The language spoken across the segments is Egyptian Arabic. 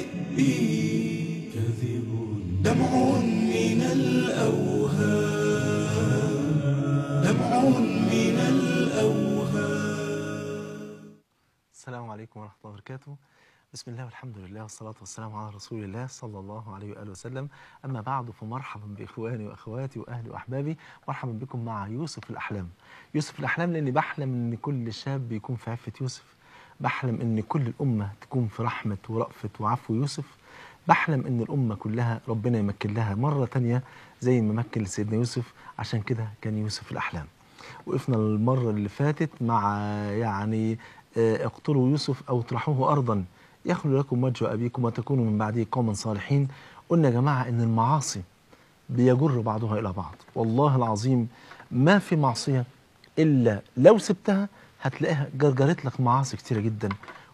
الذئب كذب دمع من الأوهام دمع من الأوهام السلام عليكم ورحمة الله وبركاته بسم الله والحمد لله والصلاة والسلام على رسول الله صلى الله عليه وآله وسلم أما بعد فمرحبا بإخواني وأخواتي وأهلي وأحبابي مرحبا بكم مع يوسف الأحلام يوسف الأحلام لأني بحلم أن كل شاب يكون في عفة يوسف بحلم أن كل الأمة تكون في رحمة ورأفة وعفو يوسف بحلم أن الأمة كلها ربنا يمكن لها مرة تانية زي ما مكن لسيدنا يوسف عشان كده كان يوسف الأحلام وقفنا المرة اللي فاتت مع يعني آه، اقتلوا يوسف أو اطرحوه أرضا يخلو لكم وجه أبيكم وتكونوا من بعده قوما صالحين قلنا يا جماعة إن المعاصي بيجر بعضها إلى بعض والله العظيم ما في معصية إلا لو سبتها هتلاقيها جرجرت لك معاصي كتيرة جدا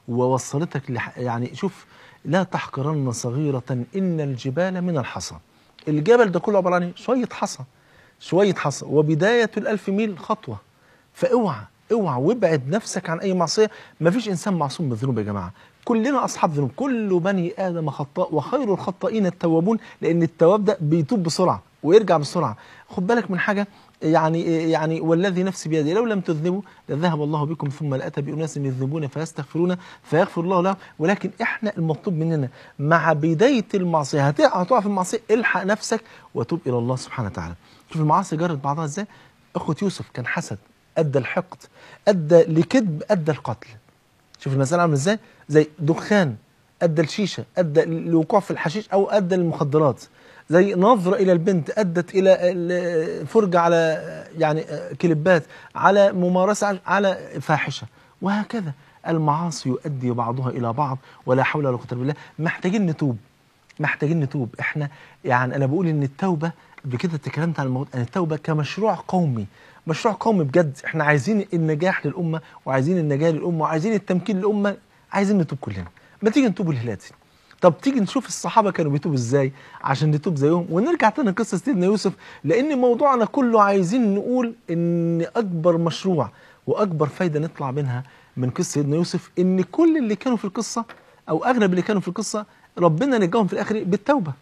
ووصلتك لح... يعني شوف لا تحقرن صغيرة إن الجبال من الحصى الجبل ده كله عبارة عن إيه؟ شوية حصى شوية حصى وبداية الألف ميل خطوة فاوعى اوعى وابعد نفسك عن أي معصية مفيش إنسان معصوم من الذنوب يا جماعة كلنا أصحاب ذنوب كل بني آدم خطاء وخير الخطائين التوابون لأن التواب ده بيتوب بسرعة ويرجع بسرعة خد بالك من حاجة يعني يعني والذي نفسي بيده لو لم تذنبوا لذهب الله بكم ثم لاتى باناس يذنبون فيستغفرون فيغفر الله لهم ولكن احنا المطلوب مننا مع بدايه المعصيه هتقع هتقع في المعصيه الحق نفسك وتوب الى الله سبحانه وتعالى شوف المعاصي جرت بعضها ازاي اخوه يوسف كان حسد ادى الحقد ادى لكذب ادى القتل شوف المسألة عاملة ازاي زي دخان ادى الشيشة ادى الوقوع في الحشيش او ادى المخدرات زي نظرة الى البنت ادت الى الفرجة على يعني كليبات على ممارسة على فاحشة وهكذا المعاصي يؤدي بعضها الى بعض ولا حول ولا قوة الا بالله محتاجين نتوب محتاجين نتوب احنا يعني انا بقول ان التوبة بكده اتكلمت عن الموضوع ان التوبة كمشروع قومي مشروع قومي بجد احنا عايزين النجاح للأمة وعايزين النجاة للأمة وعايزين التمكين للأمة عايزين نتوب كلنا ما تيجي نتوب الهلاتي طب تيجي نشوف الصحابة كانوا بيتوبوا ازاي عشان نتوب زيهم ونرجع تاني قصة سيدنا يوسف لأن موضوعنا كله عايزين نقول إن أكبر مشروع وأكبر فايدة نطلع منها من قصة سيدنا يوسف إن كل اللي كانوا في القصة أو أغلب اللي كانوا في القصة ربنا نجاهم في الآخر بالتوبة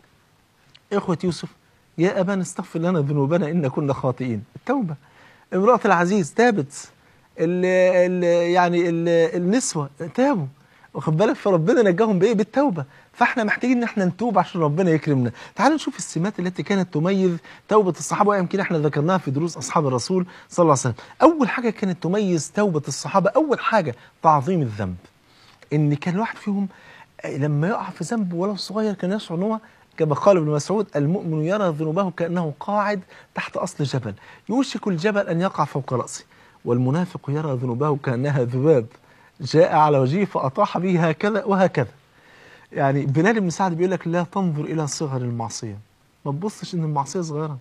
إخوة يوسف يا أبانا استغفر لنا ذنوبنا إن كنا خاطئين التوبة امرأة العزيز تابت ال ال يعني ال النسوة تابوا واخد بالك فربنا نجاهم بايه بالتوبه فاحنا محتاجين ان احنا نتوب عشان ربنا يكرمنا تعالوا نشوف السمات التي كانت تميز توبه الصحابه ويمكن احنا ذكرناها في دروس اصحاب الرسول صلى الله عليه وسلم اول حاجه كانت تميز توبه الصحابه اول حاجه تعظيم الذنب ان كان الواحد فيهم لما يقع في ذنب ولو صغير كان يشعر ان هو كما قال ابن مسعود المؤمن يرى ذنوبه كانه قاعد تحت اصل جبل يوشك الجبل ان يقع فوق راسه والمنافق يرى ذنوبه كانها ذباب جاء على وجهه فاطاح به هكذا وهكذا يعني بلال بن سعد بيقول لك لا تنظر الى صغر المعصيه ما تبصش ان المعصيه صغيره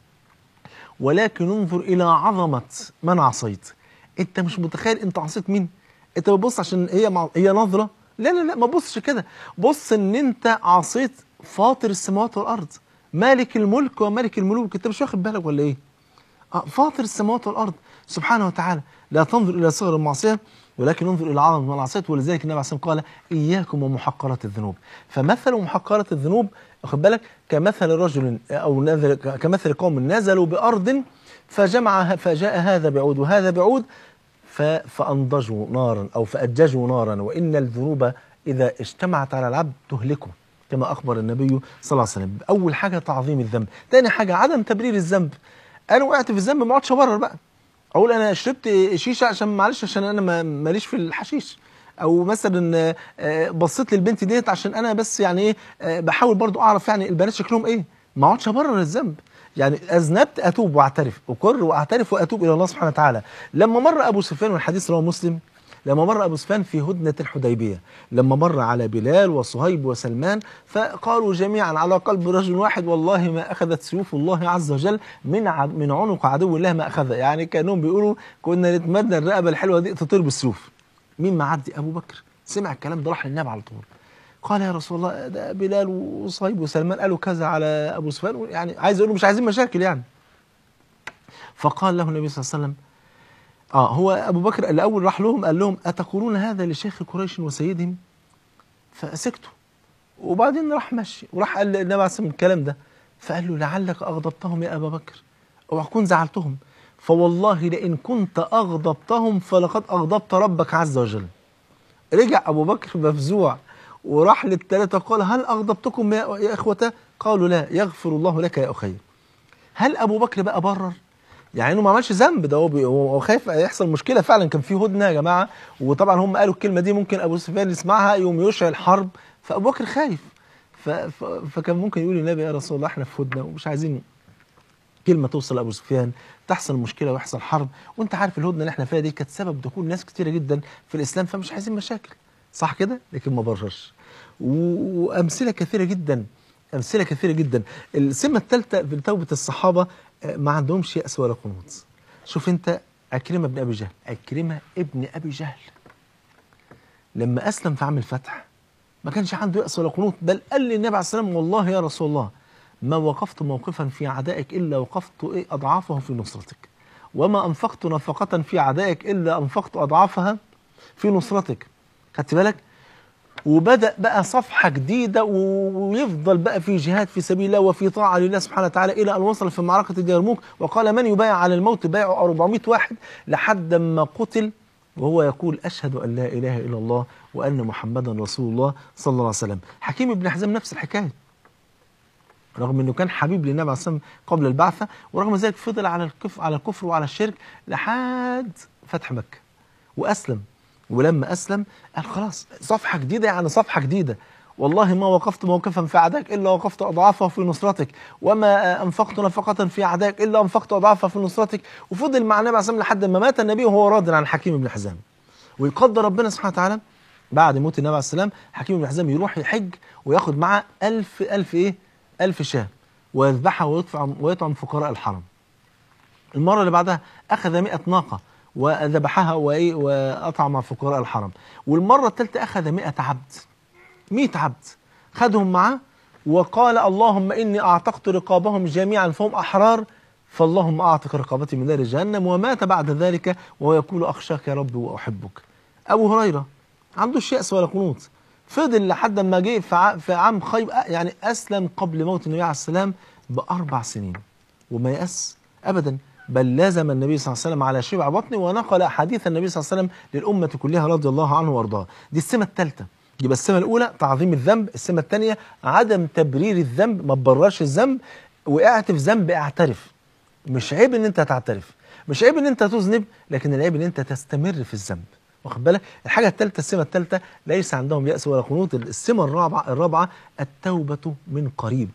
ولكن انظر الى عظمه من عصيت انت مش متخيل انت عصيت مين انت بتبص عشان هي مع... هي نظره لا لا لا ما تبصش كده بص ان انت عصيت فاطر السماوات والارض مالك الملك وملك الملوك انت مش واخد بالك ولا ايه آه فاطر السماوات والارض سبحانه وتعالى لا تنظر الى صغر المعصيه ولكن انظر الى عظمه المعصيه ولذلك النبي عليه الصلاه والسلام قال اياكم ومحقرات الذنوب فمثل محقرات الذنوب واخد بالك كمثل رجل او نزل كمثل قوم نزلوا بارض فجمع فجاء هذا بعود وهذا بعود فانضجوا نارا او فاججوا نارا وان الذنوب اذا اجتمعت على العبد تهلكه كما اخبر النبي صلى الله عليه وسلم اول حاجه تعظيم الذنب ثاني حاجه عدم تبرير الذنب انا وقعت في الذنب ما اقعدش ابرر بقى اقول انا شربت شيشه عشان معلش عشان انا ماليش في الحشيش او مثلا بصيت للبنت ديت عشان انا بس يعني ايه بحاول برضو اعرف يعني البنات شكلهم ايه ما اقعدش ابرر الذنب يعني اذنبت اتوب واعترف اقر واعترف واتوب الى الله سبحانه وتعالى لما مر ابو سفيان والحديث رواه مسلم لما مر ابو سفيان في هدنه الحديبيه لما مر على بلال وصهيب وسلمان فقالوا جميعا على قلب رجل واحد والله ما اخذت سيوف الله عز وجل من من عنق عدو الله ما اخذها يعني كانهم بيقولوا كنا نتمنى الرقبه الحلوه دي تطير بالسيوف مين معدي ابو بكر سمع الكلام ده راح للنبي على طول قال يا رسول الله ده بلال وصهيب وسلمان قالوا كذا على ابو سفيان يعني عايز يقول مش عايزين مشاكل يعني فقال له النبي صلى الله عليه وسلم اه هو ابو بكر الاول راح لهم قال لهم اتقولون هذا لشيخ قريش وسيدهم فسكتوا وبعدين راح مشي وراح قال للنبي عليه الصلاه والسلام الكلام ده فقال له لعلك اغضبتهم يا ابا بكر اوعى تكون زعلتهم فوالله لئن كنت اغضبتهم فلقد اغضبت ربك عز وجل رجع ابو بكر مفزوع وراح للثلاثه قال هل اغضبتكم يا يا اخوته قالوا لا يغفر الله لك يا اخي هل ابو بكر بقى برر يعني انه ما عملش ذنب ده هو بي- هو هو خايف يحصل مشكله فعلا كان في هدنه يا جماعه وطبعا هم قالوا الكلمه دي ممكن ابو سفيان يسمعها يوم يشعل حرب فابو بكر خايف ف... ف... فكان ممكن يقول للنبي يا رسول الله احنا في هدنه ومش عايزين كلمه توصل لابو سفيان تحصل مشكله ويحصل حرب وانت عارف الهدنه اللي احنا فيها دي كانت سبب دخول ناس كتيره جدا في الاسلام فمش عايزين مشاكل صح كده لكن ما بررش و- وامثله كثيره جدا امثله كثيره جدا السمه الثالثه في توبه الصحابه آه، ما عندهمش ياس ولا قنوط شوف انت عكرمه بن ابي جهل عكرمه ابن ابي جهل لما اسلم في عام الفتح ما كانش عنده يأس ولا قنوط بل قال للنبي عليه الصلاة والسلام والله يا رسول الله ما وقفت موقفا في عدائك إلا وقفت إيه أضعافه في نصرتك وما أنفقت نفقة في عدائك إلا أنفقت أضعافها في نصرتك خدت بالك وبدأ بقى صفحة جديدة و- ويفضل بقى في جهاد في سبيل الله وفي طاعة لله سبحانه وتعالى إلى أن وصل في معركة اليرموك وقال من يبايع على الموت بايعوا 400 واحد لحد ما قتل وهو يقول أشهد أن لا إله إلا الله وأن محمدا رسول الله صلى الله عليه وسلم حكيم بن حزام نفس الحكاية رغم انه كان حبيب للنبي عليه الصلاه والسلام قبل البعثه ورغم ذلك فضل على الكفر على الكفر وعلى الشرك لحد فتح مكه واسلم ولما اسلم قال خلاص صفحه جديده يعني صفحه جديده والله ما وقفت موقفا في عداك الا وقفت اضعافه في نصرتك وما انفقت نفقه في عداك الا انفقت اضعافها في نصرتك وفضل مع النبي عليه الصلاه والسلام لحد ما مات النبي وهو راض عن حكيم بن حزام ويقدر ربنا سبحانه وتعالى بعد موت النبي عليه السلام حكيم بن حزام يروح يحج وياخد معاه ألف ألف إيه؟ ألف شاة ويذبحها ويطعم ويطعم فقراء الحرم. المرة اللي بعدها أخذ 100 ناقة وذبحها وإيه وأطعم فقراء الحرم. والمرة الثالثة أخذ 100 عبد. 100 عبد خدهم معاه وقال اللهم إني أعتقت رقابهم جميعا فهم أحرار فاللهم أعتق رقابتي من نار جهنم ومات بعد ذلك وهو يقول أخشاك يا رب وأحبك. أبو هريرة عندوش يأس ولا قنوط فضل لحد ما جه في ع- في عام خيبر يعني أسلم قبل موت النبي عليه السلام بأربع سنين وما يأس أبدا بل لازم النبي صلى الله عليه وسلم على شبع بطنه ونقل أحاديث النبي صلى الله عليه وسلم للأمة كلها رضي الله عنه وأرضاه دي السمة الثالثة يبقى السمة الأولى تعظيم الذنب السمة الثانية عدم تبرير الذنب ما تبررش الذنب وقعت في ذنب اعترف مش عيب ان انت تعترف مش عيب ان انت تذنب لكن العيب ان انت تستمر في الذنب واخد بالك الحاجه الثالثه السمه الثالثه ليس عندهم ياس ولا قنوط السمه الرابعه الرابعه التوبه من قريب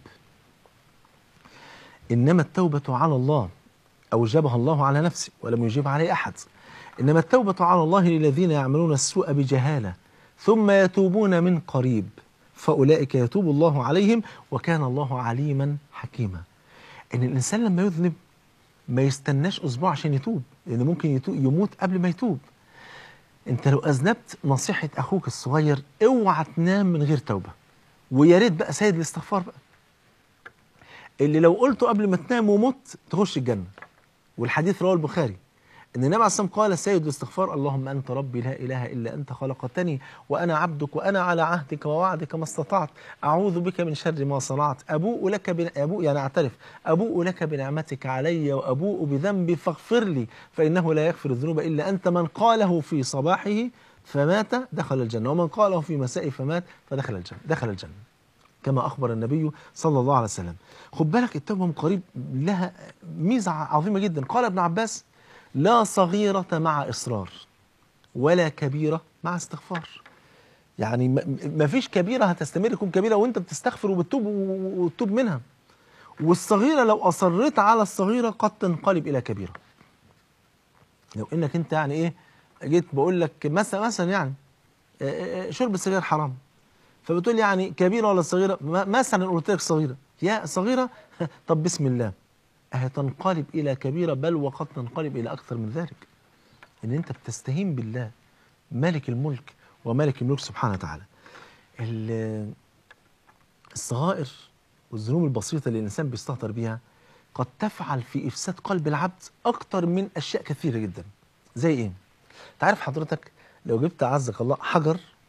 انما التوبه على الله اوجبها الله على نفسه ولم يجيب عليه احد انما التوبه على الله للذين يعملون السوء بجهاله ثم يتوبون من قريب فاولئك يتوب الله عليهم وكان الله عليما حكيما ان الانسان لما يذنب ما يستناش اسبوع عشان يتوب لان ممكن يتوب يموت قبل ما يتوب انت لو اذنبت نصيحه اخوك الصغير اوعى تنام من غير توبه ويا ريت بقى سيد الاستغفار بقى اللي لو قلته قبل ما تنام ومت تخش الجنه والحديث رواه البخاري ان النبي عليه الصلاه والسلام قال سيد الاستغفار اللهم انت ربي لا اله الا انت خلقتني وانا عبدك وانا على عهدك ووعدك ما استطعت اعوذ بك من شر ما صنعت ابوء لك بن... ابوء يعني اعترف ابوء لك بنعمتك علي وابوء بذنبي فاغفر لي فانه لا يغفر الذنوب الا انت من قاله في صباحه فمات دخل الجنه ومن قاله في مسائه فمات فدخل الجنه دخل الجنه كما أخبر النبي صلى الله عليه وسلم خد بالك التوبة من قريب لها ميزة عظيمة جدا قال ابن عباس لا صغيرة مع إصرار ولا كبيرة مع استغفار يعني ما- ما فيش كبيرة هتستمر تكون كبيرة وانت بتستغفر وبتتوب و- وتتوب منها والصغيرة لو أصريت على الصغيرة قد تنقلب إلى كبيرة لو انك انت يعني ايه جيت بقول لك مثلا مثلا يعني آه، آه، شرب السجاير حرام فبتقول يعني كبيره ولا صغيره م- مثلا قلت لك صغيره يا صغيره طب بسم الله هتنقلب الى كبيره بل وقد تنقلب الى اكثر من ذلك ان انت بتستهين بالله مالك الملك ومالك الملك سبحانه وتعالى ال- الصغائر والذنوب البسيطه اللي الانسان بيستهتر بيها قد تفعل في افساد قلب العبد اكتر من اشياء كثيره جدا زي ايه تعرف حضرتك لو جبت اعزك الله حجر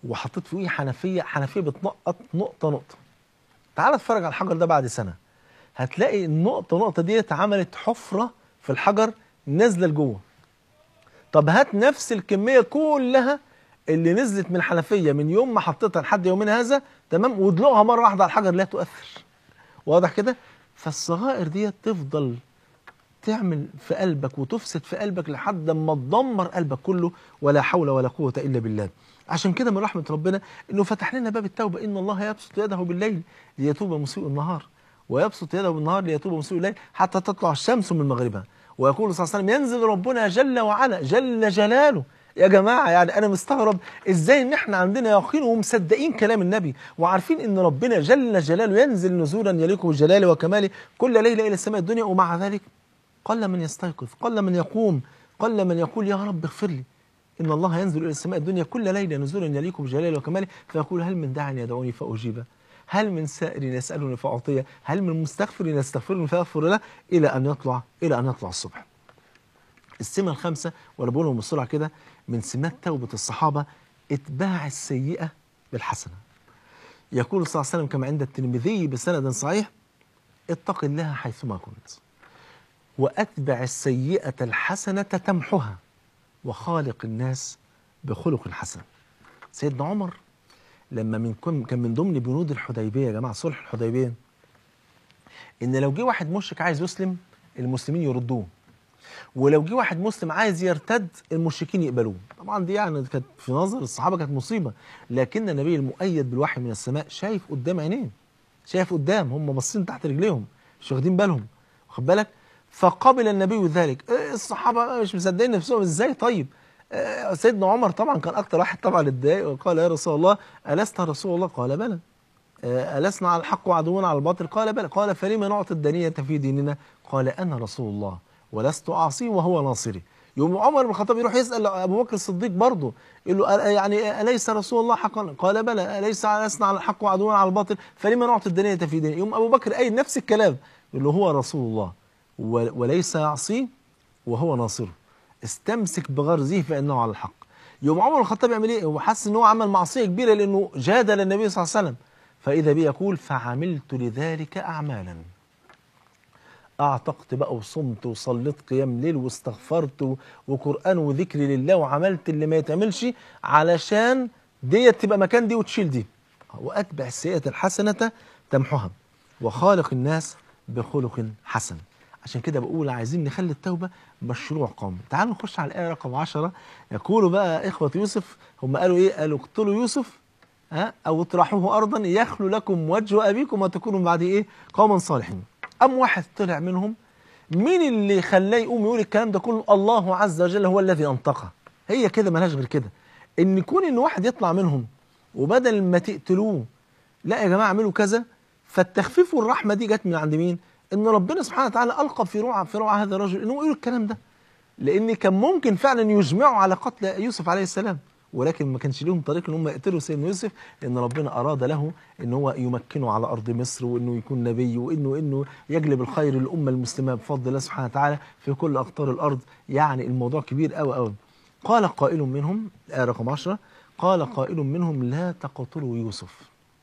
وحطيت فوقيه حنفيه حنفيه بتنقط نقطه نقطه تعال اتفرج على الحجر ده بعد سنه هتلاقي النقطه نقطه ديت عملت حفره في الحجر نازله لجوه طب هات نفس الكميه كلها اللي نزلت من الحنفيه من يوم ما حطيتها لحد يومنا هذا تمام وادلقها مره واحده على الحجر لا تؤثر واضح كده فالصغائر ديت تفضل تعمل في قلبك وتفسد في قلبك لحد ما تدمر قلبك كله ولا حول ولا قوة إلا بالله عشان كده من رحمة ربنا إنه فتح لنا باب التوبة إن الله يبسط يده بالليل ليتوب مسيء النهار ويبسط يده بالنهار ليتوب مسيء الليل حتى تطلع الشمس من مغربها ويقول صلى الله عليه وسلم ينزل ربنا جل وعلا جل جلاله يا جماعة يعني أنا مستغرب إزاي إن إحنا عندنا يقين ومصدقين كلام النبي وعارفين إن ربنا جل جلاله ينزل نزولا يليق بجلاله وكماله كل ليلة إلى السماء الدنيا ومع ذلك قل من يستيقظ قل من يقوم قل من يقول يا رب اغفر لي إن الله ينزل إلى السماء الدنيا كل ليلة نزولا يليق بجلاله وكماله فيقول هل من داع يدعوني فأجيبه هل من سائل يسألني فأعطيه هل من مستغفر يستغفرني فأغفر له إلى أن يطلع إلى أن يطلع الصبح السمة الخامسة وأنا بقولهم بسرعة كده من سمات توبة الصحابة اتباع السيئة بالحسنة يقول صلى الله عليه وسلم كما عند الترمذي بسند صحيح اتق الله حيثما كنت وأتبع السيئة الحسنة تمحها وخالق الناس بخلق حسن سيدنا عمر لما من كن كان من ضمن بنود الحديبية يا جماعة صلح الحديبية إن لو جه واحد مشرك عايز يسلم المسلمين يردوه ولو جه واحد مسلم عايز يرتد المشركين يقبلوه طبعا دي يعني كانت في نظر الصحابة كانت مصيبة لكن النبي المؤيد بالوحي من السماء شايف قدام عينيه شايف قدام هم باصين تحت رجليهم مش واخدين بالهم واخد بالك فقبل النبي ذلك إيه الصحابة مش مصدقين نفسهم ازاي طيب إيه سيدنا عمر طبعا كان اكتر واحد طبعا اتضايق وقال يا رسول الله ألست رسول الله قال بلى إيه ألسنا على الحق وعدونا على الباطل قال بلى قال فلما نعطي الدنية في ديننا قال أنا رسول الله ولست أعصيه وهو ناصري يوم عمر بن الخطاب يروح يسأل أبو بكر الصديق برضه يقول له يعني أليس رسول الله حقا قال بلى أليس لسنا على الحق وعدونا على الباطل فلما نعطي الدنيا في ديننا يوم أبو بكر أي نفس الكلام يقول له هو رسول الله وليس يعصيه وهو ناصره استمسك بغرزه فانه على الحق يوم عمر الخطاب يعمل ايه هو حس ان هو عمل معصيه كبيره لانه جادل النبي صلى الله عليه وسلم فاذا بي يقول فعملت لذلك اعمالا اعتقت بقى وصمت وصليت قيام ليل واستغفرت وقران وذكر لله وعملت اللي ما يتعملش علشان ديت تبقى مكان دي وتشيل دي واتبع السيئه الحسنه تمحها وخالق الناس بخلق حسن عشان كده بقول عايزين نخلي التوبة مشروع قومي تعالوا نخش على الآية رقم 10 يقولوا بقى إخوة يوسف هم قالوا إيه قالوا اقتلوا يوسف ها أو اطرحوه أرضا يخلو لكم وجه أبيكم وتكونوا بعد إيه قوما صالحين أم واحد طلع منهم مين اللي خلاه يقوم يقول الكلام ده كله الله عز وجل هو الذي أنطقه هي كده ملهاش غير كده إن يكون إن واحد يطلع منهم وبدل ما تقتلوه لا يا جماعة اعملوا كذا فالتخفيف والرحمة دي جت من عند مين؟ ان ربنا سبحانه وتعالى القى في روع في روع هذا الرجل انه يقول الكلام ده لان كان ممكن فعلا يجمعوا على قتل يوسف عليه السلام ولكن ما كانش لهم طريق ان هم يقتلوا سيدنا يوسف لان ربنا اراد له ان هو يمكنه على ارض مصر وانه يكون نبي وانه انه يجلب الخير للامه المسلمه بفضل الله سبحانه وتعالى في كل اقطار الارض يعني الموضوع كبير قوي قوي قال قائل منهم الايه رقم 10 قال قائل منهم لا تقتلوا يوسف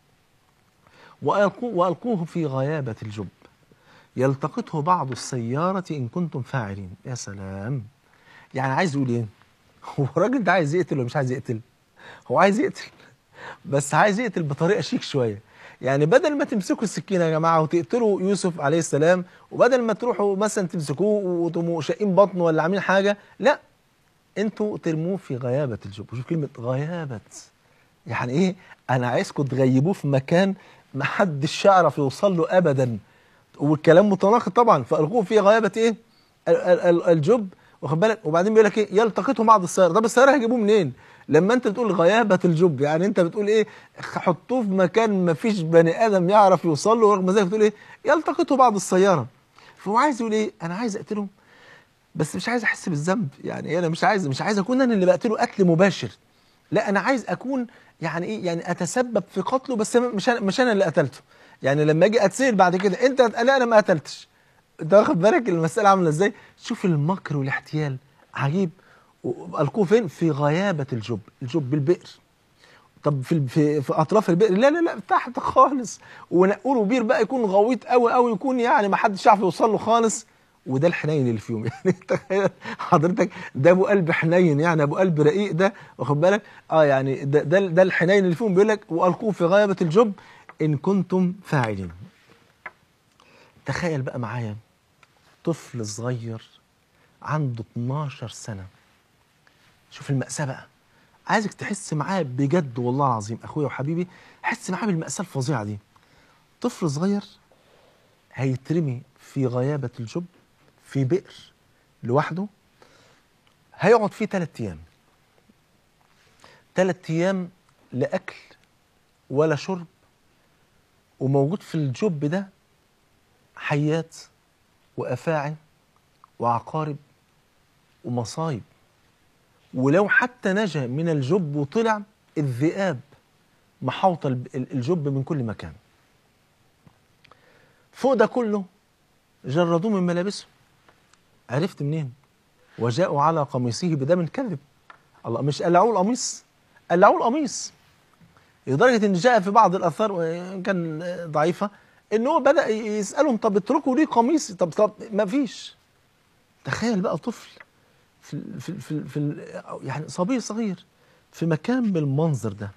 وألقوه, وألقوه في غيابة الجب يلتقطه بعض السيارة إن كنتم فاعلين يا سلام يعني عايز يقول إيه هو الراجل ده عايز يقتل ولا مش عايز يقتل هو عايز يقتل بس عايز يقتل بطريقة شيك شوية يعني بدل ما تمسكوا السكينة يا جماعة وتقتلوا يوسف عليه السلام وبدل ما تروحوا مثلا تمسكوه وتقوموا شاقين بطنه ولا عاملين حاجة لا انتوا ترموه في غيابة الجب شوف كلمة غيابة يعني ايه انا عايزكم تغيبوه في مكان ما حدش يعرف يوصل له ابدا والكلام متناقض طبعا فالقوه في غيابه ايه ال- ال- ال- الجب واخد بالك وبعدين بيقول لك ايه يلتقطه بعض السياره طب السياره هيجيبوه منين لما انت بتقول غيابه الجب يعني انت بتقول ايه حطوه في مكان ما فيش بني ادم يعرف يوصل له ورغم ذلك بتقول ايه يلتقطه بعض السياره فهو عايز يقول ايه انا عايز اقتله بس مش عايز احس بالذنب يعني انا مش عايز مش عايز اكون انا اللي بقتله قتل مباشر لا انا عايز اكون يعني ايه يعني اتسبب في قتله بس مش انا مش انا اللي قتلته يعني لما اجي اتسال بعد كده انت لا انا ما قتلتش انت واخد بالك المساله عامله ازاي شوف المكر والاحتيال عجيب القوه فين في غيابه الجب الجب بالبئر طب في في, في اطراف البئر لا لا لا تحت خالص ونقوا له بير بقى يكون غويط قوي قوي يكون يعني ما حدش يعرف يوصل له خالص وده الحنين اللي فيهم يعني تخيل حضرتك ده ابو قلب حنين يعني ابو قلب رقيق ده واخد بالك اه يعني ده ده, ده الحنين اللي فيهم بيقول لك والقوه في غيابه الجب ان كنتم فاعلين تخيل بقى معايا طفل صغير عنده 12 سنه شوف المأساة بقى عايزك تحس معاه بجد والله العظيم اخويا وحبيبي حس معاه بالمأساة الفظيعة دي طفل صغير هيترمي في غيابة الجب في بئر لوحده هيقعد فيه ثلاث ايام ثلاث ايام لا اكل ولا شرب وموجود في الجب ده حيات وافاعي وعقارب ومصايب ولو حتى نجا من الجب وطلع الذئاب محاوطة الب- ال- الجب من كل مكان فوق ده كله جردوه من ملابسه عرفت منين وجاءوا على قميصه بدم كذب الله مش قلعوه القميص قلعوه القميص لدرجة ان جاء في بعض الاثار وإن كان ضعيفة ان هو بدأ يسألهم طب اتركوا ليه قميصي طب طب ما فيش تخيل بقى طفل في ال- في ال- في, ال- في ال- يعني صبي صغير في مكان بالمنظر ده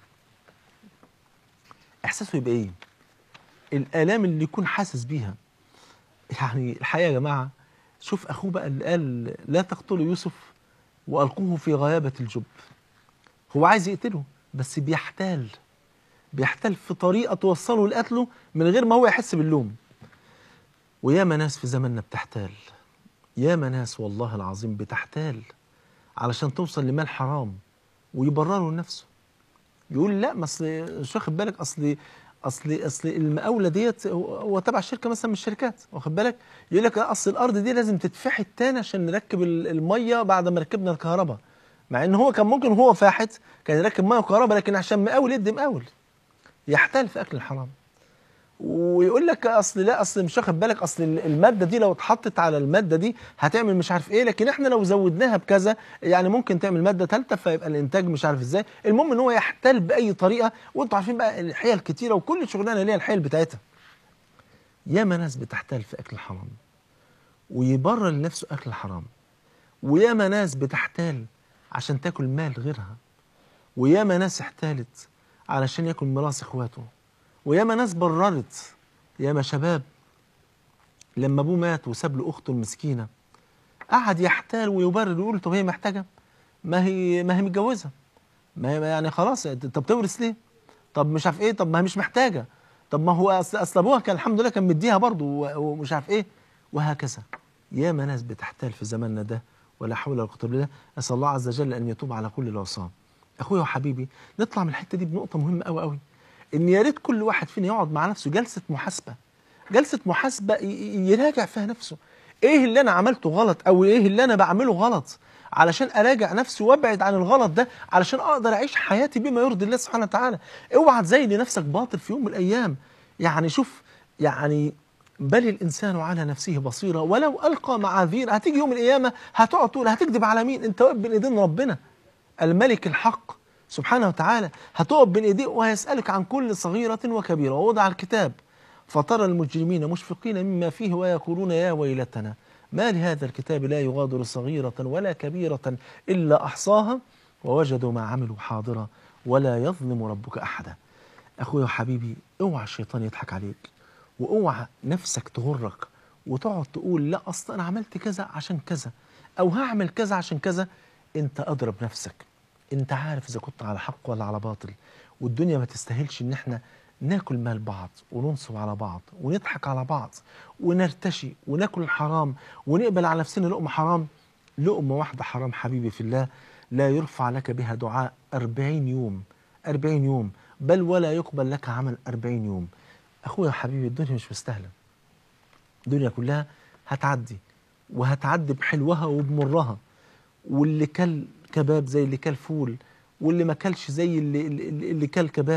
احساسه يبقى ايه الالام اللي يكون حاسس بيها يعني الحقيقه يا جماعه شوف اخوه بقى اللي قال لا تقتلوا يوسف والقوه في غيابه الجب هو عايز يقتله بس بيحتال بيحتال في طريقه توصله لقتله من غير ما هو يحس باللوم وياما ناس في زماننا بتحتال ياما ناس والله العظيم بتحتال علشان توصل لمال حرام ويبرروا لنفسه يقول لا ما اصل مش واخد بالك اصل اصل اصل المقاوله ديت هو هو تبع شركه مثلا من الشركات واخد بالك يقول لك اصل الارض دي لازم تتفحت تاني عشان نركب ال- الميه بعد ما ركبنا الكهرباء مع ان هو كان ممكن وهو فاحت كان يركب ميه وكهرباء لكن عشان مقاول يدي مقاول يحتال في اكل الحرام ويقول لك اصل لا اصل مش واخد بالك اصل الماده دي لو اتحطت على الماده دي هتعمل مش عارف ايه لكن احنا لو زودناها بكذا يعني ممكن تعمل ماده ثالثه فيبقى الانتاج مش عارف ازاي المهم ان هو يحتال باي طريقه وانتوا عارفين بقى الحيل كتيره وكل شغلانه ليها الحيل بتاعتها ياما ناس بتحتال في اكل الحرام ويبرر لنفسه اكل الحرام وياما ناس بتحتال عشان تاكل مال غيرها وياما ناس احتالت علشان ياكل ميراث اخواته وياما ناس بررت ياما شباب لما ابوه مات وساب له اخته المسكينه قعد يحتال ويبرر ويقول طب هي محتاجه ما هي ما هي متجوزه ما هي يعني خلاص طب تورث ليه طب مش عارف ايه طب ما هي مش محتاجه طب ما هو اصل اصل ابوها كان الحمد لله كان مديها برضه و- ومش عارف ايه وهكذا ياما ناس بتحتال في زماننا ده ولا حول ولا قوه الا بالله اسال الله عز وجل ان يتوب على كل العصاه اخويا وحبيبي نطلع من الحته دي بنقطه مهمه قوي قوي ان يا ريت كل واحد فينا يقعد مع نفسه جلسه محاسبه جلسه محاسبه ي- ي- يراجع فيها نفسه ايه اللي انا عملته غلط او ايه اللي انا بعمله غلط علشان اراجع نفسي وابعد عن الغلط ده علشان اقدر اعيش حياتي بما يرضي الله سبحانه وتعالى اوعى تزين لنفسك باطل في يوم من الايام يعني شوف يعني بل الانسان على نفسه بصيره ولو القى معاذير هتيجي يوم القيامه هتقعد تقول هتكذب على مين انت واقف بين ايدين ربنا الملك الحق سبحانه وتعالى هتقف بين ايديه وهيسألك عن كل صغيرة وكبيرة ووضع الكتاب فترى المجرمين مشفقين مما فيه ويقولون يا ويلتنا ما لهذا الكتاب لا يغادر صغيرة ولا كبيرة إلا أحصاها ووجدوا ما عملوا حاضرا ولا يظلم ربك أحدا أخويا وحبيبي اوعى الشيطان يضحك عليك واوعى نفسك تغرك وتقعد تقول لا اصل انا عملت كذا عشان كذا او هعمل كذا عشان كذا انت اضرب نفسك انت عارف اذا كنت على حق ولا على باطل والدنيا ما تستاهلش ان احنا ناكل مال بعض وننصب على بعض ونضحك على بعض ونرتشي وناكل الحرام ونقبل على نفسنا لقمه حرام لقمه واحده حرام حبيبي في الله لا يرفع لك بها دعاء أربعين يوم أربعين يوم بل ولا يقبل لك عمل أربعين يوم أخويا حبيبي الدنيا مش مستاهلة الدنيا كلها هتعدي وهتعدي بحلوها وبمرها واللي كل كباب زي اللي كل فول واللي ما كلش زي اللي, اللي, اللي كل كباب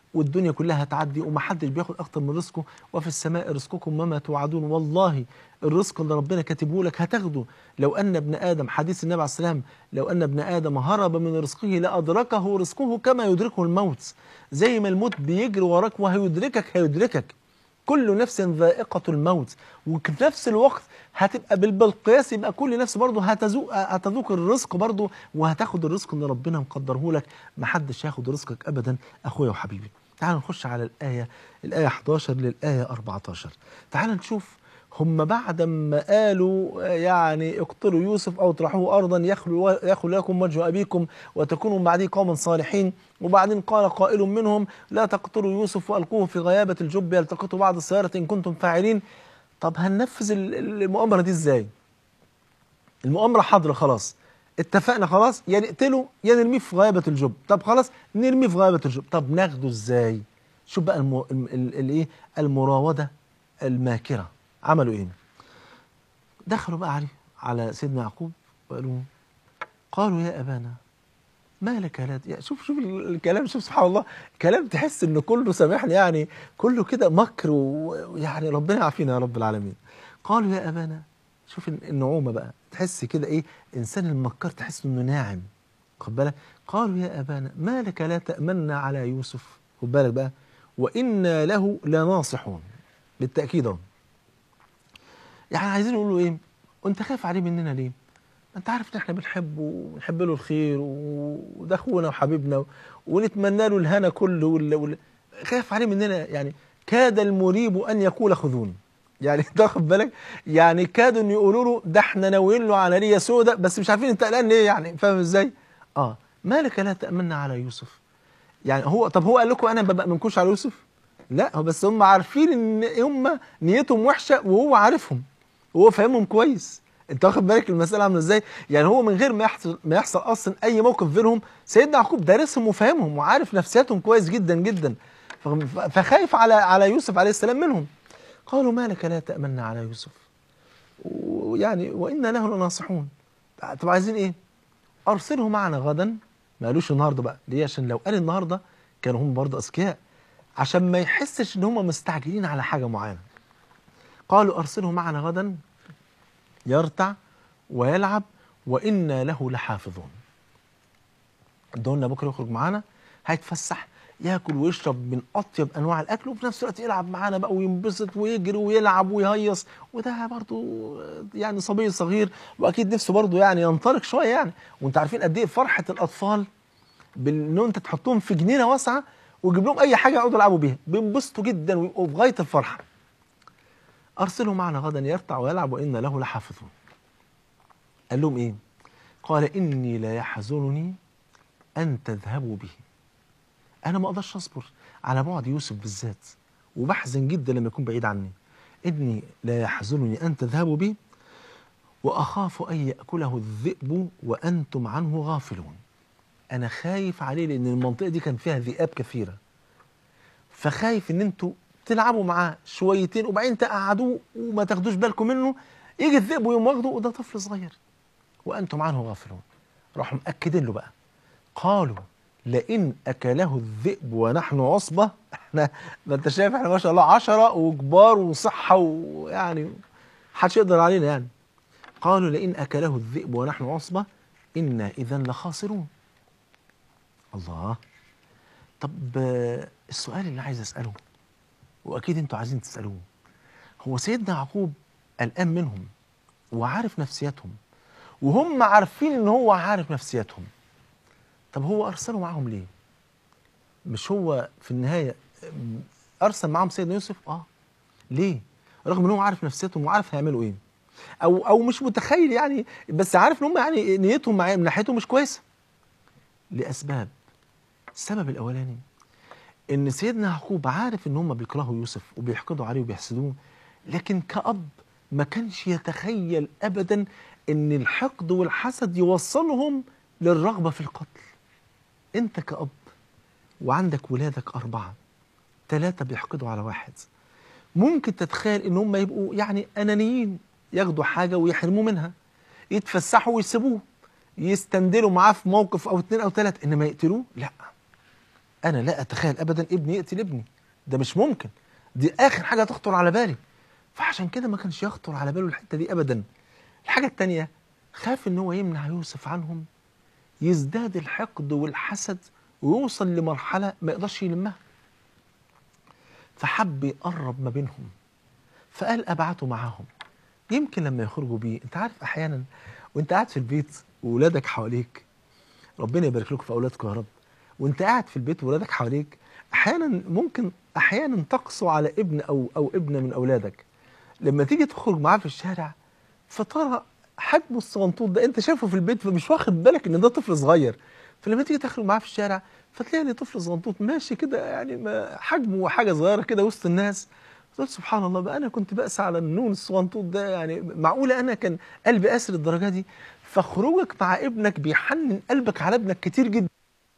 والدنيا كلها هتعدي ومحدش بياخد اكتر من رزقه وفي السماء رزقكم وما توعدون والله الرزق اللي ربنا كاتبه لك هتاخده لو ان ابن ادم حديث النبي عليه السلام لو ان ابن ادم هرب من رزقه لادركه رزقه كما يدركه الموت زي ما الموت بيجري وراك وهيدركك هيدركك كل نفس ذائقة الموت وفي نفس الوقت هتبقى بال- بالقياس يبقى كل نفس برضه هتذوق هتذوق الرزق برضه وهتاخد الرزق اللي ربنا مقدره لك محدش هياخد رزقك ابدا اخويا وحبيبي تعال نخش على الآية الآية 11 للآية 14 تعال نشوف هم بعد ما قالوا آه، يعني اقتلوا يوسف او اطرحوه ارضا يخلو يخلو لكم وجه ابيكم وتكونوا بعدي قوما صالحين وبعدين قال قائل منهم لا تقتلوا يوسف والقوه في غيابه الجب يلتقطوا بعض السياره ان كنتم فاعلين طب هننفذ ال- ال- المؤامره دي ازاي؟ المؤامره حاضره خلاص اتفقنا خلاص يا نقتله يا نرميه في غيابه الجب طب خلاص نرميه في غيابه الجب طب ناخده ازاي؟ شوف بقى الم... ال- ال- الايه المراوده الماكره عملوا ايه؟ دخلوا بقى عليه على سيدنا يعقوب وقالوا قالوا يا ابانا ما لك لا يا شوف شوف ال- الكلام شوف سبحان الله كلام تحس انه كله سامحني يعني كله كده مكر و- ويعني ربنا يعافينا يا رب العالمين قالوا يا ابانا شوف الن- النعومه بقى تحس كده ايه انسان المكار تحس انه ناعم خد بالك قالوا يا ابانا ما لك لا تامنا على يوسف خد بالك بقى وانا له لناصحون بالتاكيد اهو يعني عايزين يقولوا ايه وانت خايف عليه مننا ليه ما انت عارف ان احنا بنحبه ونحب له الخير و- وده اخونا وحبيبنا ونتمنى له الهنا كله وال... وال... خايف عليه مننا يعني كاد المريب ان يقول خذوني يعني تاخد بالك يعني كادوا ان يقولوا له ده احنا ناويين له عمليه سوداء بس مش عارفين انت قلقان ليه يعني فاهم ازاي؟ اه مالك لا تامنا على يوسف يعني هو طب هو قال لكم انا ما بامنكوش على يوسف؟ لا هو بس هم عارفين ان هم نيتهم وحشه وهو عارفهم وهو فاهمهم كويس انت واخد بالك المساله عامله ازاي يعني هو من غير ما يحصل ما يحصل اصلا اي موقف بينهم سيدنا يعقوب دارسهم وفاهمهم وعارف نفسياتهم كويس جدا جدا ف- فخايف على على يوسف عليه السلام منهم قالوا ما لك لا تامنا على يوسف ويعني وانا له لناصحون طب عايزين ايه ارسله معنا غدا ما قالوش النهارده بقى ليه عشان لو قال النهارده كانوا هم برضه اذكياء عشان ما يحسش ان هم مستعجلين على حاجه معينه قالوا ارسله معنا غدا يرتع ويلعب وإنا له لحافظون دولنا بكرة يخرج معانا هيتفسح ياكل ويشرب من أطيب أنواع الأكل وفي نفس الوقت يلعب معانا بقى وينبسط ويجري ويلعب ويهيص وده برضو يعني صبي صغير وأكيد نفسه برضو يعني ينطلق شوية يعني وأنت عارفين قد إيه فرحة الأطفال بإن أنت تحطهم في جنينة واسعة وتجيب لهم أي حاجة يقعدوا يلعبوا بيها بينبسطوا جدا ويبقوا في غاية الفرحة أرسله معنا غدا يرتع ويلعب وإن له لحافظون قال لهم إيه قال إني لا يحزنني أن تذهبوا به أنا ما أقدرش أصبر على بعد يوسف بالذات وبحزن جدا لما يكون بعيد عني إني لا يحزنني أن تذهبوا به وأخاف أن يأكله الذئب وأنتم عنه غافلون أنا خايف عليه لأن المنطقة دي كان فيها ذئاب كثيرة فخايف ان انتوا تلعبوا معاه شويتين وبعدين تقعدوه وما تاخدوش بالكم منه يجي الذئب ويقوم واخده وده طفل صغير وانتم عنه غافلون راحوا مأكدين له بقى قالوا لئن اكله الذئب ونحن عصبه احنا ما انت شايف احنا ما شاء الله عشرة وكبار وصحه ويعني محدش يقدر علينا يعني قالوا لئن اكله الذئب ونحن عصبه انا اذا لخاسرون الله طب آه، السؤال اللي عايز اساله واكيد انتوا عايزين تسالوه هو سيدنا يعقوب قلقان منهم وعارف نفسياتهم وهم عارفين ان هو عارف نفسياتهم طب هو ارسله معاهم ليه مش هو في النهايه أم، ارسل معاهم سيدنا يوسف اه ليه رغم ان هو عارف نفسيتهم وعارف هيعملوا ايه او او مش متخيل يعني بس عارف ان هم يعني نيتهم معاه من ناحيته مش كويسه لاسباب السبب الاولاني ان سيدنا يعقوب عارف ان هم بيكرهوا يوسف وبيحقدوا عليه وبيحسدوه لكن كأب ما كانش يتخيل ابدا ان الحقد والحسد يوصلهم للرغبة في القتل انت كأب وعندك ولادك أربعة ثلاثة بيحقدوا على واحد ممكن تتخيل ان هم يبقوا يعني أنانيين ياخدوا حاجة ويحرموا منها يتفسحوا ويسيبوه يستندلوا معاه في موقف أو اتنين أو تلاتة إنما يقتلوه لا انا لا اتخيل ابدا ابني يقتل ابني ده مش ممكن دي اخر حاجه تخطر على بالي فعشان كده ما كانش يخطر على باله الحته دي ابدا الحاجه التانية خاف ان هو يمنع يوسف عنهم يزداد الحقد والحسد ويوصل لمرحله ما يقدرش يلمها فحب يقرب ما بينهم فقال ابعته معاهم يمكن لما يخرجوا بيه انت عارف احيانا وانت قاعد في البيت واولادك حواليك ربنا يبارك لكم في اولادكم يا رب وانت قاعد في البيت واولادك حواليك احيانا ممكن احيانا تقسو على ابن او او ابنه من اولادك لما تيجي تخرج معاه في الشارع فترى حجمه الصغنطوط ده انت شايفه في البيت فمش واخد بالك ان ده طفل صغير فلما تيجي تخرج معاه في الشارع فتلاقي ان طفل صغنطوط ماشي كده يعني ما حجمه حاجه صغيره كده وسط الناس تقول سبحان الله بقى انا كنت بأس على النون الصغنطوط ده يعني معقوله انا كان قلبي قاسر الدرجه دي فخروجك مع ابنك بيحنن قلبك على ابنك كتير جدا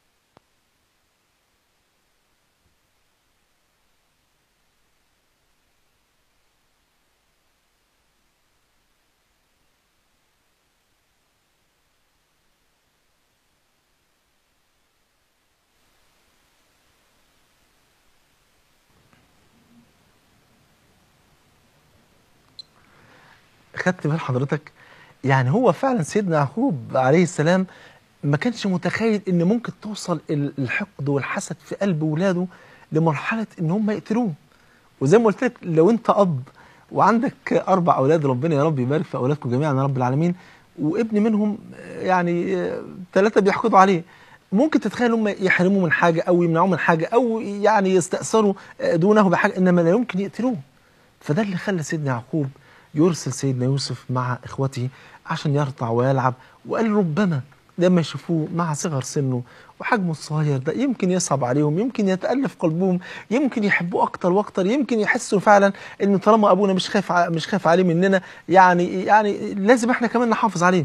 خدت بال حضرتك يعني هو فعلا سيدنا يعقوب عليه السلام ما كانش متخيل ان ممكن توصل ال- الحقد والحسد في قلب ولاده لمرحله ان هم يقتلوه وزي ما قلت لك لو انت اب وعندك اربع اولاد ربنا يا رب يبارك في اولادكم جميعا يا رب العالمين وابن منهم آه، يعني ثلاثه بيحقدوا عليه ممكن تتخيل هم يحرموه من حاجه او يمنعوه من حاجه او يعني يستأثروا آه، دونه بحاجه انما لا يمكن يقتلوه فده اللي خلى سيدنا يعقوب يرسل سيدنا يوسف مع اخوته عشان يرتع ويلعب وقال ربما لما يشوفوه مع صغر سنه وحجمه الصغير ده يمكن يصعب عليهم يمكن يتألف قلبهم يمكن يحبوه اكتر واكتر يمكن يحسوا فعلا ان طالما ابونا مش خايف ع- مش خايف عليه مننا يعني يعني لازم احنا كمان نحافظ عليه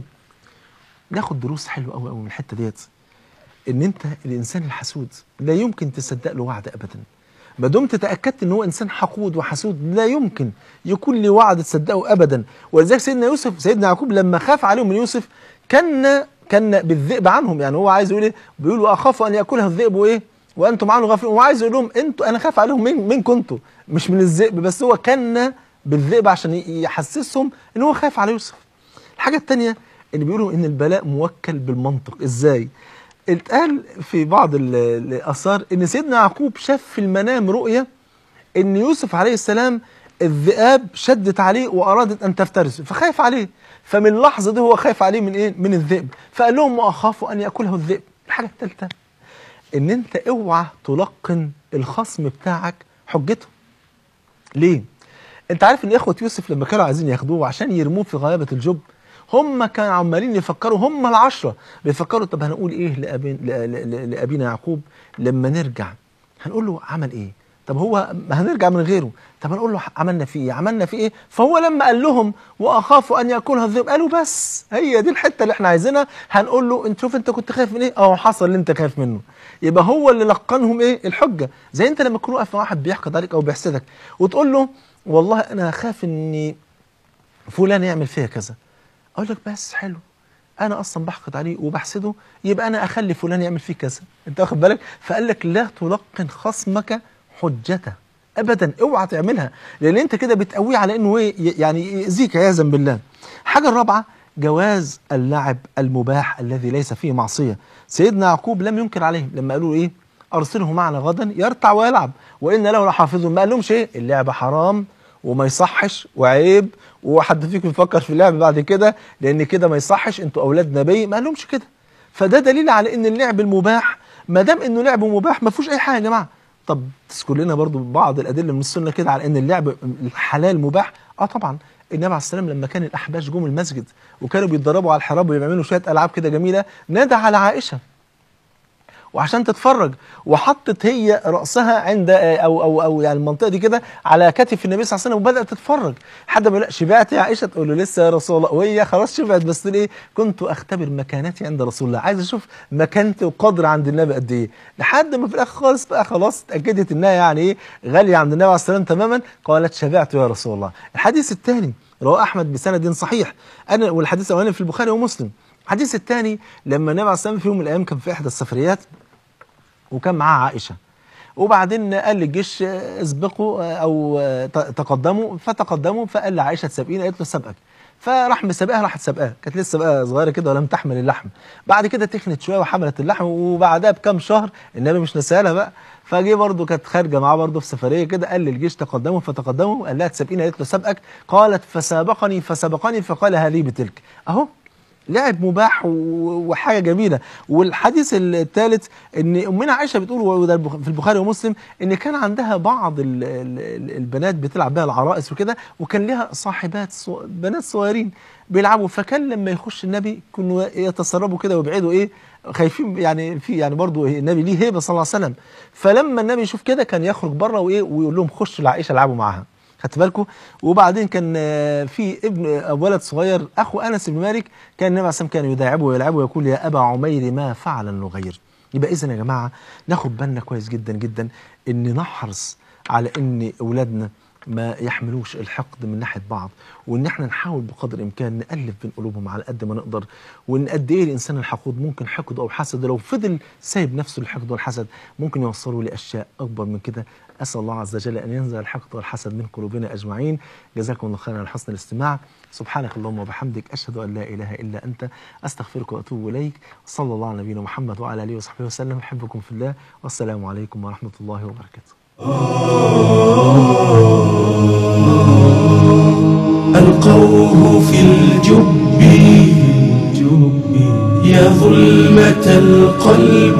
ناخد دروس حلوه قوي قوي من الحته ديت ان انت الانسان الحسود لا يمكن تصدق له وعد ابدا ما دمت تاكدت ان هو انسان حقود وحسود لا يمكن يكون لي وعد تصدقه ابدا ولذلك سيدنا يوسف سيدنا يعقوب لما خاف عليهم من يوسف كان كان بالذئب عنهم يعني هو عايز يقول ايه بيقول واخاف ان ياكلها الذئب وايه وانتم عنه غافلون هو عايز يقول لهم انتوا انا خاف عليهم من من كنتوا مش من الذئب بس هو كان بالذئب عشان يحسسهم ان هو خايف على يوسف الحاجه الثانيه ان بيقولوا ان البلاء موكل بالمنطق ازاي اتقال في بعض ال- الاثار ان سيدنا يعقوب شاف في المنام رؤيه ان يوسف عليه السلام الذئاب شدت عليه وارادت ان تفترسه فخايف عليه فمن اللحظه دي هو خايف عليه من ايه من الذئب فقال لهم واخاف ان ياكله الذئب الحاجه الثالثه ان انت اوعى تلقن الخصم بتاعك حجته ليه انت عارف ان اخوه يوسف لما كانوا عايزين ياخدوه عشان يرموه في غيابه الجب هم كانوا عمالين يفكروا هم العشرة بيفكروا طب هنقول ايه لأبين ل- ل- ل- لابينا يعقوب لما نرجع هنقول له عمل ايه طب هو هنرجع من غيره طب هنقول له عملنا فيه ايه عملنا فيه ايه فهو لما قال لهم واخاف ان ياكلها الذئب قالوا بس هي دي الحته اللي احنا عايزينها هنقول له انت شوف انت كنت خايف من ايه اه حصل اللي انت خايف منه يبقى هو اللي لقنهم ايه الحجه زي انت لما تكون واقف مع واحد بيحقد عليك او بيحسدك وتقول له والله انا خاف اني فلان يعمل فيا كذا اقول لك بس حلو انا اصلا بحقد عليه وبحسده يبقى انا اخلي فلان يعمل فيه كذا انت واخد بالك فقال لك لا تلقن خصمك حجته ابدا اوعى تعملها لان انت كده بتقويه على انه ايه يعني يأذيك عياذا بالله الحاجه الرابعه جواز اللعب المباح الذي ليس فيه معصيه سيدنا يعقوب لم ينكر عليهم لما قالوا له ايه ارسله معنا غدا يرتع ويلعب وان له لحافظون ما قالهمش ايه اللعب حرام وما يصحش وعيب وحد فيكم يفكر في اللعب بعد كده لان كده ما يصحش انتوا اولاد نبي ما قالهمش كده فده دليل على ان اللعب المباح ما دام انه لعب مباح ما فيهوش اي حاجه يا جماعه طب تذكر لنا برضو بعض الادله من السنه كده على ان اللعب الحلال مباح اه طبعا النبي عليه السلام لما كان الاحباش جم المسجد وكانوا بيتدربوا على الحراب ويعملوا شويه العاب كده جميله نادى على عائشه وعشان تتفرج وحطت هي راسها عند او او او يعني المنطقه دي كده على كتف النبي صلى الله عليه وسلم وبدات تتفرج حد ما لا شبعت يا عائشه تقول له لسه يا رسول الله وهي خلاص شبعت بس تقول ايه كنت اختبر مكانتي عند رسول الله عايز اشوف مكانتي وقدر عند النبي قد ايه لحد ما في الاخر خالص بقى خلاص اتاكدت انها يعني ايه غاليه عند النبي عليه السلام تماما قالت شبعت يا رسول الله الحديث الثاني رواه احمد بسند صحيح انا والحديث الاولاني في البخاري ومسلم الحديث الثاني لما النبي عليه السلام في يوم من الايام كان في احدى السفريات وكان معاه عائشه وبعدين قال للجيش آه، اسبقوا آه، او آه، ت- تقدموا فتقدموا فقال لعائشه تسابقين قالت له سابقك فراح مسابقها راحت سابقاها كانت لسه بقى صغيره كده ولم تحمل اللحم بعد كده تخنت شويه وحملت اللحم وبعدها بكام شهر النبي مش نسالها بقى فجه برضه كانت خارجه معاه برضه في سفريه كده قال للجيش تقدموا فتقدموا قال لها تسابقين قالت له سابقك قالت فسابقني فسبقني فقال هذه بتلك اهو لعب مباح و- وحاجه جميله والحديث الثالث ان امنا عائشه بتقول وده البخ- في البخاري ومسلم ان كان عندها بعض ال- ال- البنات بتلعب بها العرائس وكده وكان لها صاحبات صو- بنات صغيرين بيلعبوا فكان لما يخش النبي كانوا يتسربوا كده ويبعدوا ايه خايفين يعني في يعني برضه النبي ليه هيبه صلى الله عليه وسلم فلما النبي يشوف كده كان يخرج بره وايه ويقول لهم خشوا لعائشه العبوا معاها خدت بالكم وبعدين كان آه، في ابن آه، ولد صغير اخو انس بن مالك كان النبي عليه الصلاه والسلام كان يداعبه ويلعبه ويقول يا ابا عمير ما فعل النغير يبقى اذا يا جماعه ناخد بالنا كويس جدا جدا ان نحرص على ان اولادنا ما يحملوش الحقد من ناحيه بعض وان احنا نحاول بقدر الامكان نالف بين قلوبهم على قد ما نقدر وان قد ايه الانسان الحقود ممكن حقد او حسد لو فضل سايب نفسه للحقد والحسد ممكن يوصله لاشياء اكبر من كده اسال الله عز وجل ان ينزع الحقد والحسد من قلوبنا اجمعين جزاكم الله خيرا على حسن الاستماع سبحانك اللهم وبحمدك اشهد ان لا اله الا انت استغفرك واتوب اليك صلى الله على نبينا محمد وعلى اله وصحبه وسلم احبكم في الله والسلام عليكم ورحمه الله وبركاته ألقوه في الجب يا ظلمة القلب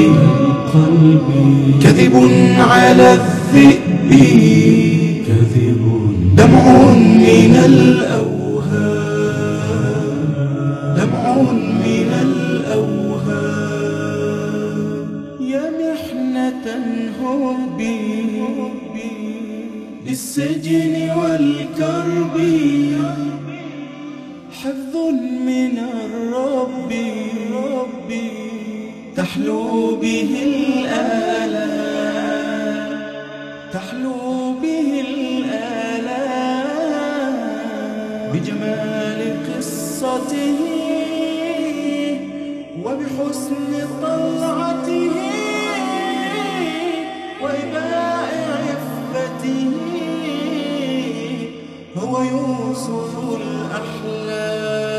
كذب على الذئب كذب دمع من الأوهام دمع من الأوهام يا محنة هبي للسجن والكرب حفظ من الرب ربي تحلو به الآلام تحلو به الآلام بجمال قصته وبحسن طلعته وإباء عفته هو يوسف الأحلام